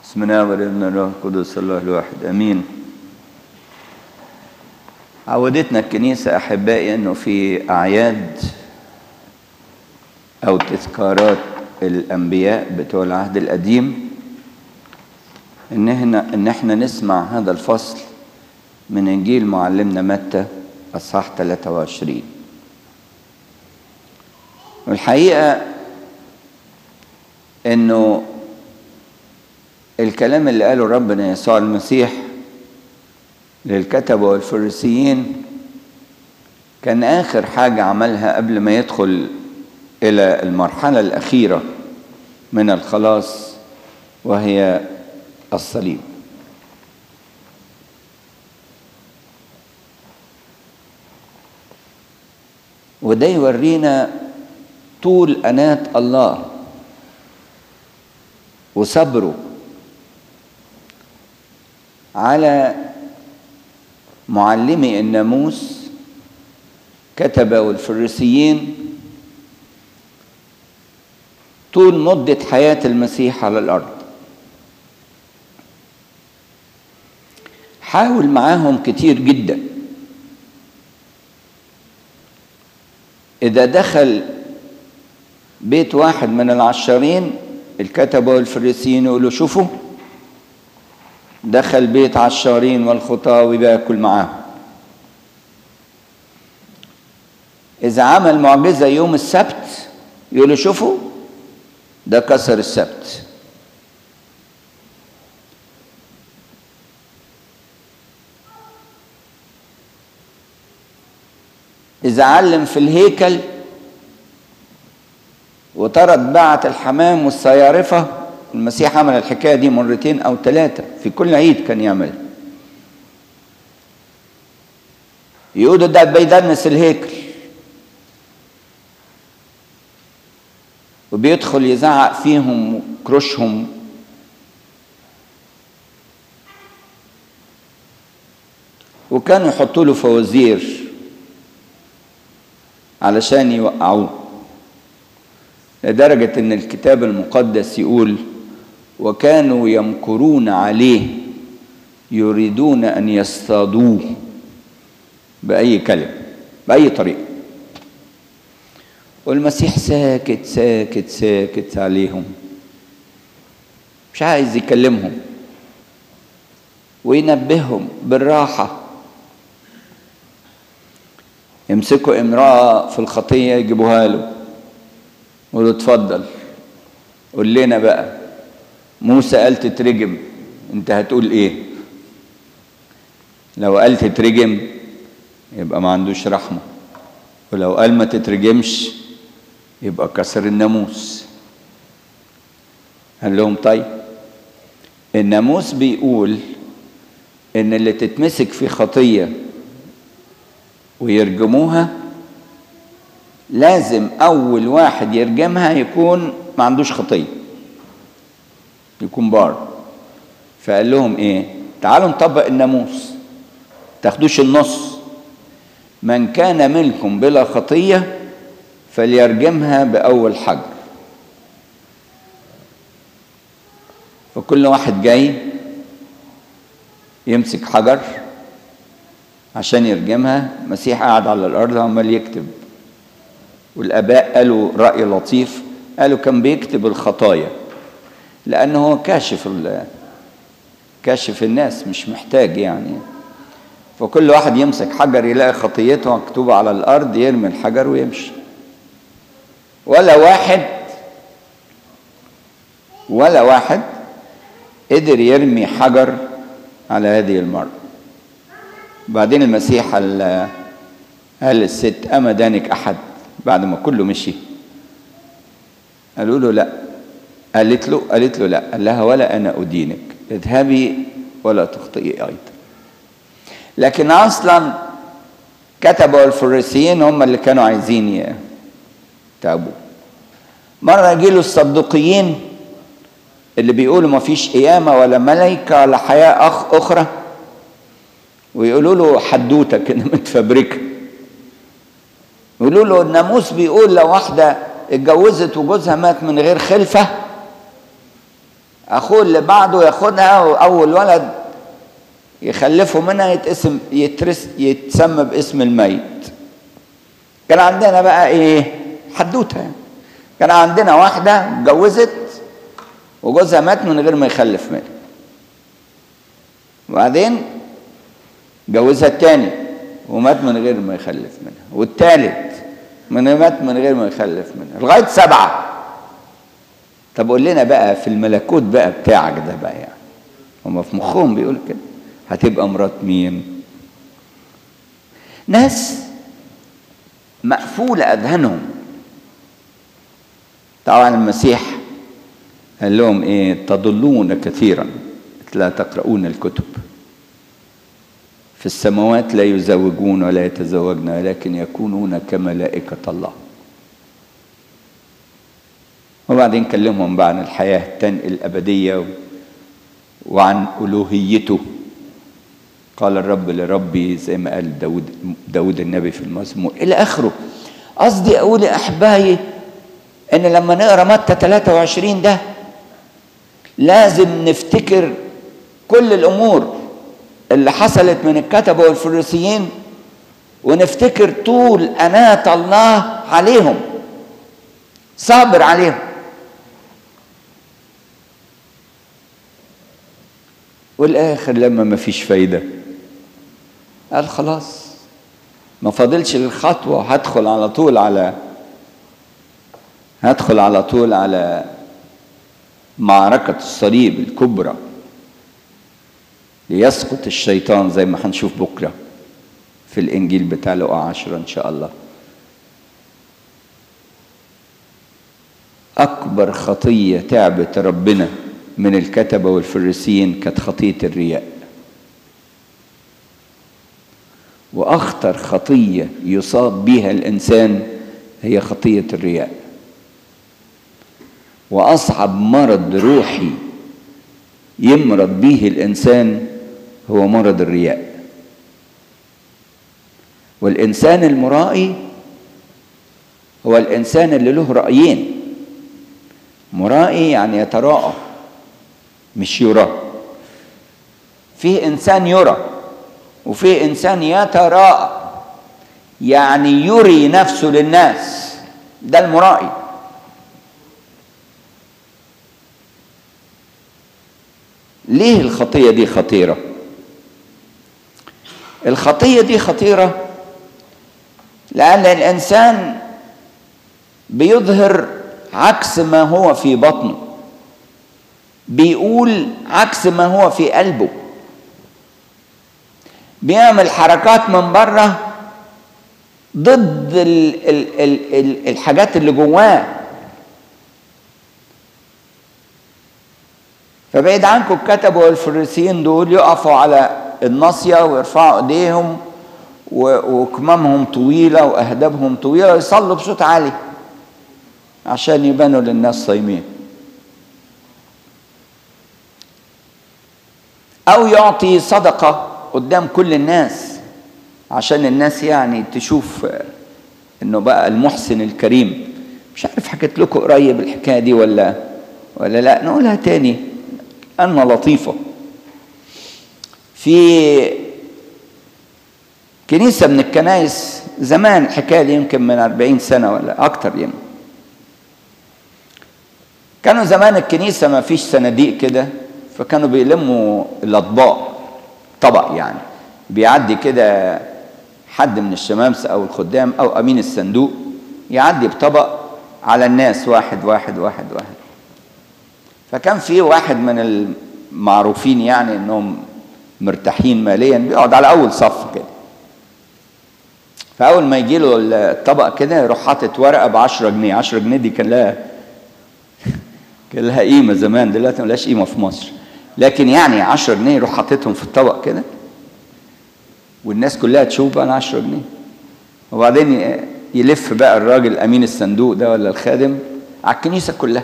بسم الله والابن الروح القدس الله الواحد امين عودتنا الكنيسة أحبائي أنه في أعياد أو تذكارات الأنبياء بتوع العهد القديم إن إحنا إن إحنا نسمع هذا الفصل من إنجيل معلمنا متى أصحاح 23 والحقيقة إنه الكلام اللي قاله ربنا يسوع المسيح للكتبة والفريسيين كان آخر حاجة عملها قبل ما يدخل إلى المرحلة الأخيرة من الخلاص وهي الصليب وده يورينا طول أناة الله وصبره على معلمي الناموس كتبة والفريسيين طول مدة حياة المسيح على الأرض حاول معاهم كتير جدا إذا دخل بيت واحد من العشارين الكتبة والفريسيين يقولوا شوفوا دخل بيت عشارين والخطاوي بياكل معاهم إذا عمل معجزة يوم السبت يقولوا شوفوا ده كسر السبت إذا علم في الهيكل وطرد باعة الحمام والصيارفة المسيح عمل الحكاية دي مرتين أو ثلاثة في كل عيد كان يعمل يقولوا ده بيدنس الهيكل وبيدخل يزعق فيهم وكرشهم وكانوا يحطوا له فوازير علشان يوقعوه لدرجة ان الكتاب المقدس يقول وكانوا يمكرون عليه يريدون ان يصطادوه بأي كلمة بأي طريقة والمسيح ساكت ساكت ساكت عليهم مش عايز يكلمهم وينبههم بالراحة يمسكوا امرأة في الخطية يجيبوها له يقولوا اتفضل قول لنا بقى موسى قال تترجم انت هتقول ايه لو قال تترجم يبقى ما عندوش رحمة ولو قال ما تترجمش يبقى كسر الناموس قال لهم طيب الناموس بيقول ان اللي تتمسك في خطيه ويرجموها لازم اول واحد يرجمها يكون ما عندوش خطيه يكون بار فقال لهم ايه تعالوا نطبق الناموس تاخدوش النص من كان منكم بلا خطيه فليرجمها باول حجر فكل واحد جاي يمسك حجر عشان يرجمها المسيح قاعد على الارض عمال يكتب والاباء قالوا راي لطيف قالوا كان بيكتب الخطايا لانه هو كاشف كاشف الناس مش محتاج يعني فكل واحد يمسك حجر يلاقي خطيته مكتوبه على الارض يرمي الحجر ويمشي ولا واحد ولا واحد قدر يرمي حجر على هذه المرأة بعدين المسيح قال قال الست أما دانك أحد بعد ما كله مشي قالوا له لا قالت له قالت له لا قال لها ولا أنا أدينك اذهبي ولا تخطئي أيضا لكن أصلا كتبوا الفريسيين هم اللي كانوا عايزين يتعبوا مرة يجيله الصدقيين اللي بيقولوا ما فيش قيامة ولا ملائكة ولا حياة أخ أخرى ويقولوا له حدوته كده متفبركه يقولوا له الناموس بيقول لو واحده اتجوزت وجوزها مات من غير خلفه اخوه اللي بعده ياخدها واول ولد يخلفه منها يتقسم يترس يتسمى باسم الميت كان عندنا بقى ايه حدوته يعني كان عندنا واحده اتجوزت وجوزها مات من غير ما يخلف منها وبعدين جوزها التاني ومات من غير ما يخلف منها والتالت من مات من غير ما يخلف منها لغايه سبعه طب قول لنا بقى في الملكوت بقى بتاعك ده بقى يعني هما في مخهم بيقول كده هتبقى مرات مين ناس مقفولة أذهانهم طبعا المسيح قال لهم ايه تضلون كثيرا لا تقرؤون الكتب في السماوات لا يزوجون ولا يتزوجن ولكن يكونون كملائكة الله وبعدين كلمهم بقى عن الحياة التانية الأبدية وعن ألوهيته قال الرب لربي زي ما قال داود, داود النبي في المزمور إلى آخره قصدي أقول يا أحبائي إن لما نقرأ متى 23 ده لازم نفتكر كل الأمور اللي حصلت من الكتبة والفريسيين ونفتكر طول أناة الله عليهم صابر عليهم والاخر لما ما فيش فايده قال خلاص ما فاضلش الخطوه هدخل على طول على هدخل على طول على معركه الصليب الكبرى ليسقط الشيطان زي ما هنشوف بكره في الانجيل بتاع لقا عشرة ان شاء الله اكبر خطيه تعبت ربنا من الكتبة والفريسيين كانت خطية الرياء وأخطر خطية يصاب بها الإنسان هي خطية الرياء وأصعب مرض روحي يمرض به الإنسان هو مرض الرياء والإنسان المرائي هو الإنسان اللي له رأيين مرائي يعني يتراءى مش يرى في انسان يرى وفي انسان يتراءى يعني يري نفسه للناس ده المرائي ليه الخطيه دي خطيره الخطيه دي خطيره لان الانسان بيظهر عكس ما هو في بطنه بيقول عكس ما هو في قلبه بيعمل حركات من بره ضد ال ال ال ال الحاجات اللي جواه فبعيد عنكم الكتبة والفريسيين دول يقفوا على الناصية ويرفعوا ايديهم وكمامهم طويلة وأهدابهم طويلة ويصلوا بصوت عالي عشان يبانوا للناس صايمين أو يعطي صدقة قدام كل الناس عشان الناس يعني تشوف إنه بقى المحسن الكريم مش عارف حكيت لكم قريب الحكاية دي ولا ولا لا نقولها تاني أنا لطيفة في كنيسة من الكنائس زمان الحكاية دي يمكن من أربعين سنة ولا أكتر يمكن كانوا زمان الكنيسة ما فيش صناديق كده فكانوا بيلموا الاطباق طبق يعني بيعدي كده حد من الشمامسه او الخدام او امين الصندوق يعدي بطبق على الناس واحد واحد واحد واحد فكان في واحد من المعروفين يعني انهم مرتاحين ماليا بيقعد على اول صف كده فاول ما يجي له الطبق كده يروح حاطط ورقه ب 10 جنيه 10 جنيه دي كان لها كان لها قيمه زمان دلوقتي ملهاش قيمه في مصر لكن يعني 10 جنيه يروح حاططهم في الطبق كده والناس كلها تشوف بقى 10 جنيه وبعدين يلف بقى الراجل امين الصندوق ده ولا الخادم على الكنيسه كلها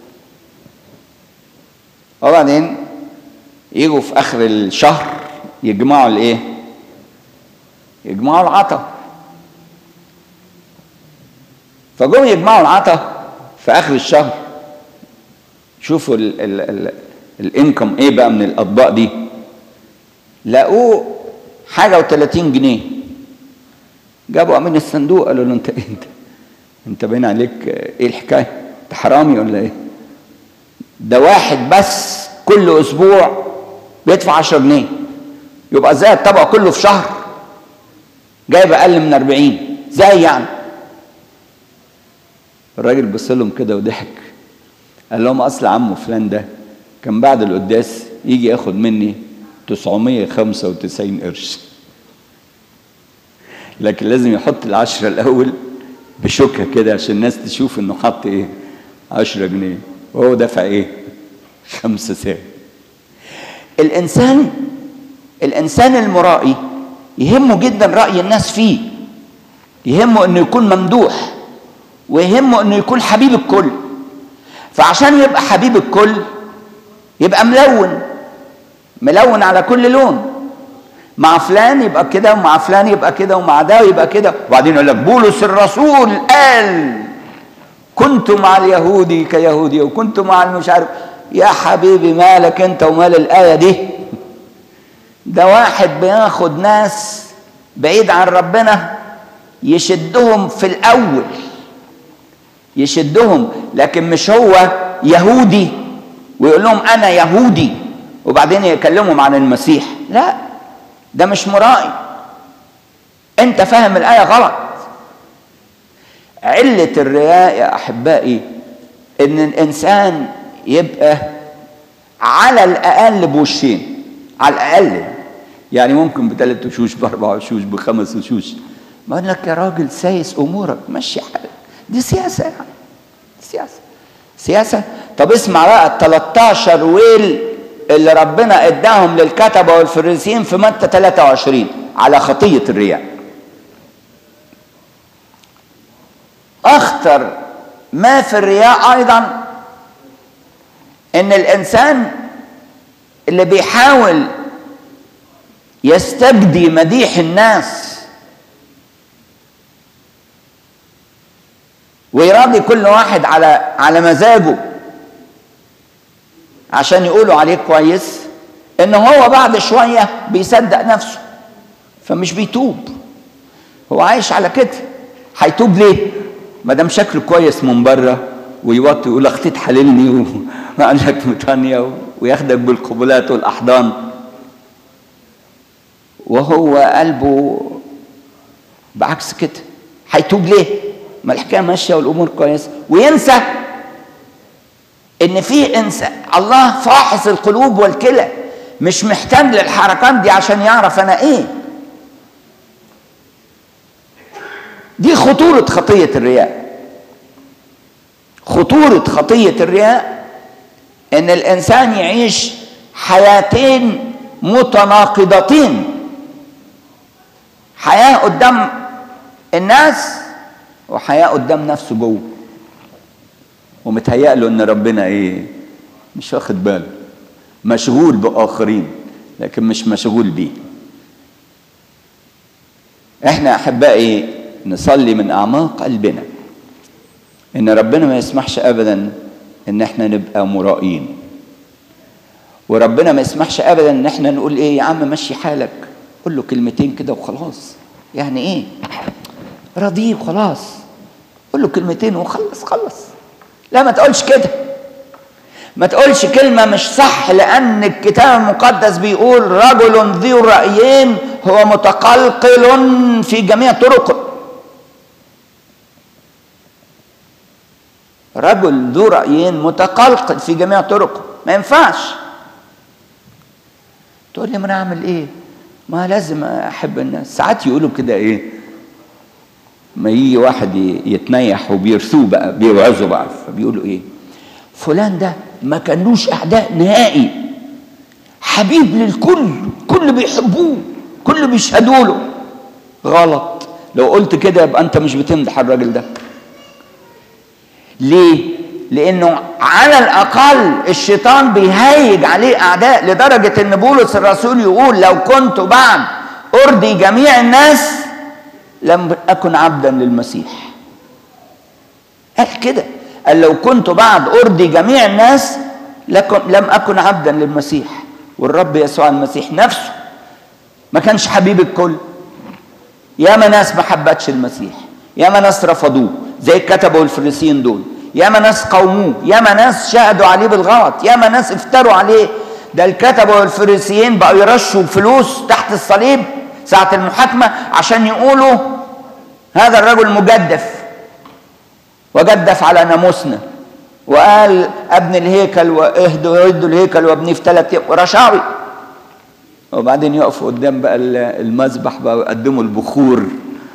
وبعدين يجوا في اخر الشهر يجمعوا الايه يجمعوا العطا فجم يجمعوا العطا في اخر الشهر شوفوا ال ال ال الانكم ايه بقى من الاطباق دي لقوه حاجه و30 جنيه جابوا من الصندوق قالوا له انت انت انت باين عليك ايه الحكايه انت حرامي ولا ايه ده واحد بس كل اسبوع بيدفع 10 جنيه يبقى زي الطبق كله في شهر جايب اقل من 40 زي يعني الراجل بص لهم كده وضحك قال لهم اصل عمه فلان ده كان بعد القداس يجي ياخد مني 995 قرش لكن لازم يحط العشرة الأول بشوكة كده عشان الناس تشوف إنه حط إيه؟ عشرة جنيه وهو دفع إيه؟ خمسة ساعة الإنسان الإنسان المرائي يهمه جدا رأي الناس فيه يهمه إنه يكون ممدوح ويهمه إنه يكون حبيب الكل فعشان يبقى حبيب الكل يبقى ملون ملون على كل لون مع فلان يبقى كده ومع فلان يبقى كده ومع ده يبقى كده وبعدين يقول لك بولس الرسول قال كنت مع اليهودي كيهودي وكنت مع المش عارف يا حبيبي مالك انت ومال الآية دي ده واحد بياخد ناس بعيد عن ربنا يشدهم في الأول يشدهم لكن مش هو يهودي ويقول لهم أنا يهودي وبعدين يكلمهم عن المسيح لا ده مش مرائي انت فاهم الايه غلط عله الرياء يا احبائي ان الانسان يبقى على الاقل بوشين على الاقل يعني ممكن بثلاث وشوش باربع وشوش بخمس وشوش ما اقول لك يا راجل سايس امورك مشي حالك دي سياسه يعني سياسه سياسه طب اسمع بقى ال 13 ويل اللي ربنا اداهم للكتبه والفريسيين في متى 23 على خطيه الرياء اخطر ما في الرياء ايضا ان الانسان اللي بيحاول يستبدي مديح الناس ويراضي كل واحد على على مزاجه عشان يقولوا عليه كويس ان هو بعد شويه بيصدق نفسه فمش بيتوب هو عايش على كده هيتوب ليه ما دام شكله كويس من بره ويوطي يقول اختي تحللني وعندك متانية وياخدك بالقبلات والاحضان وهو قلبه بعكس كده هيتوب ليه ما الحكايه ماشيه والامور كويسه وينسى ان في انسان الله فاحص القلوب والكلى مش محتاج للحركات دي عشان يعرف انا ايه دي خطورة خطية الرياء خطورة خطية الرياء ان الانسان يعيش حياتين متناقضتين حياة قدام الناس وحياة قدام نفسه جوه ومتهيأ له ان ربنا ايه مش واخد باله مشغول باخرين لكن مش مشغول بيه احنا احبائي نصلي من اعماق قلبنا ان ربنا ما يسمحش ابدا ان احنا نبقى مرائين وربنا ما يسمحش ابدا ان احنا نقول ايه يا عم مشي حالك قول له كلمتين كده وخلاص يعني ايه راضيه وخلاص قول له كلمتين وخلص خلص لا ما تقولش كده ما تقولش كلمة مش صح لأن الكتاب المقدس بيقول رجل ذو رأيين هو متقلقل في جميع طرقه رجل ذو رأيين متقلقل في جميع طرقه ما ينفعش تقول لي ما انا اعمل ايه ما لازم احب الناس ساعات يقولوا كده ايه ما يجي واحد يتنيح وبيرثوه بقى بيوعظوا بقى فبيقولوا ايه فلان ده ما كانوش اعداء نهائي حبيب للكل كل بيحبوه كل بيشهدوا له غلط لو قلت كده يبقى انت مش بتمدح الراجل ده ليه لانه على الاقل الشيطان بيهيج عليه اعداء لدرجه ان بولس الرسول يقول لو كنت بعد ارضي جميع الناس لم اكن عبدا للمسيح قال كده قال لو كنت بعد ارضي جميع الناس لكن لم أكن عبدا للمسيح والرب يسوع المسيح نفسه ما كانش حبيب الكل ياما ناس ما حبتش المسيح ياما ناس رفضوه زي كتبوا الفريسيين دول ياما ناس قوموه ياما ناس شهدوا عليه بالغلط ياما ناس افتروا عليه ده الكتبة والفريسيين بقوا يرشوا فلوس تحت الصليب ساعة المحاكمة عشان يقولوا هذا الرجل مجدف وجدف على ناموسنا وقال ابن الهيكل واهدوا يهدوا الهيكل وابنيه في ثلاث رشاوي وبعدين يقفوا قدام بقى المذبح بقى ويقدموا البخور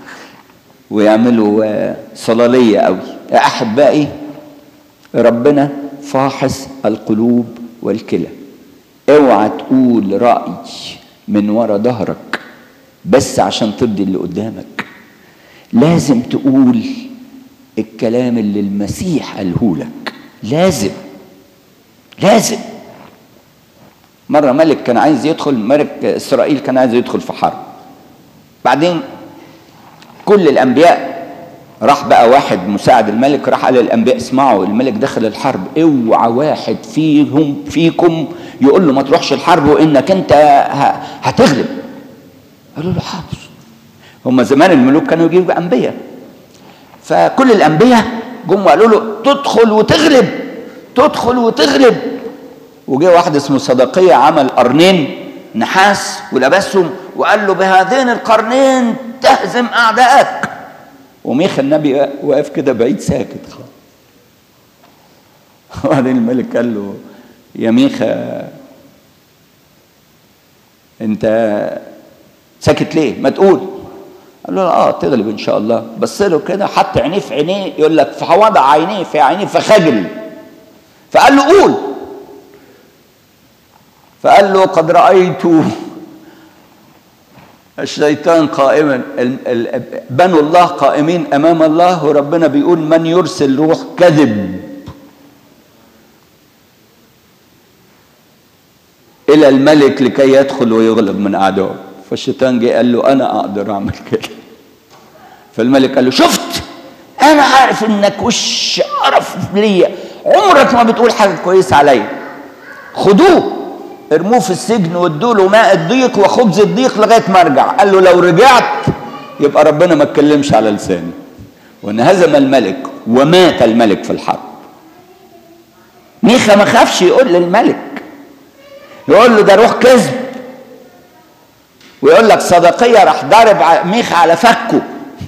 ويعملوا صلالية قوي يا أحبائي ربنا فاحص القلوب والكلى اوعى تقول رأي من ورا ظهرك بس عشان ترضي اللي قدامك لازم تقول الكلام اللي المسيح قاله لك لازم لازم مرة ملك كان عايز يدخل ملك إسرائيل كان عايز يدخل في حرب بعدين كل الأنبياء راح بقى واحد مساعد الملك راح قال للأنبياء اسمعوا الملك دخل الحرب اوعى واحد فيهم فيكم يقول له ما تروحش الحرب وإنك أنت هتغلب قالوا له حاضر هم زمان الملوك كانوا يجيبوا أنبياء فكل الأنبياء جم وقالوا له تدخل وتغلب تدخل وتغلب وجه واحد اسمه صدقية عمل قرنين نحاس ولبسهم وقال له بهذين القرنين تهزم أعدائك وميخا النبي واقف كده بعيد ساكت خالص وبعدين الملك قال له يا ميخا انت ساكت ليه ما تقول قال له اه تغلب ان شاء الله بص له كده حط عينيه في عينيه يقول لك فوضع عينيه في عينيه فخجل فقال له قول فقال له قد رأيت الشيطان قائما بنو الله قائمين أمام الله وربنا بيقول من يرسل روح كذب إلى الملك لكي يدخل ويغلب من أعدائه فالشيطان جه قال له أنا أقدر أعمل كده فالملك قال له شفت أنا عارف إنك وش قرف ليا عمرك ما بتقول حاجة كويسة عليا خدوه ارموه في السجن وادوا له ماء الضيق وخبز الضيق لغايه ما ارجع قال له لو رجعت يبقى ربنا ما اتكلمش على لساني وانهزم الملك ومات الملك في الحرب ميخا ما خافش يقول للملك يقول له ده روح كذب ويقول لك صدقية راح ضارب ميخا على فكه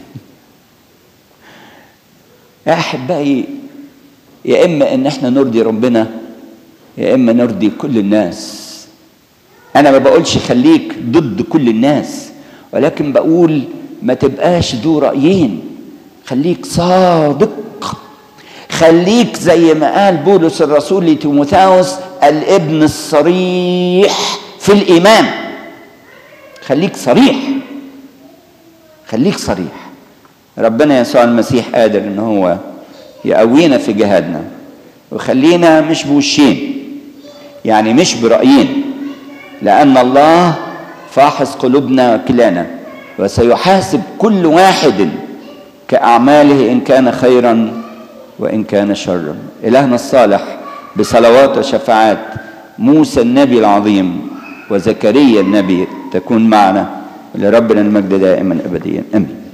يا احبائي يا اما ان احنا نرضي ربنا يا اما نرضي كل الناس انا ما بقولش خليك ضد كل الناس ولكن بقول ما تبقاش ذو رايين خليك صادق خليك زي ما قال بولس الرسول لتيموثاوس الابن الصريح في الايمان خليك صريح خليك صريح ربنا يسوع المسيح قادر ان هو يقوينا في جهادنا وخلينا مش بوشين يعني مش برأيين لأن الله فاحص قلوبنا كلانا وسيحاسب كل واحد كأعماله إن كان خيرا وإن كان شرا إلهنا الصالح بصلوات وشفاعات موسى النبي العظيم وزكريا النبي تكون معنا لربنا المجد دائما أبديا أمين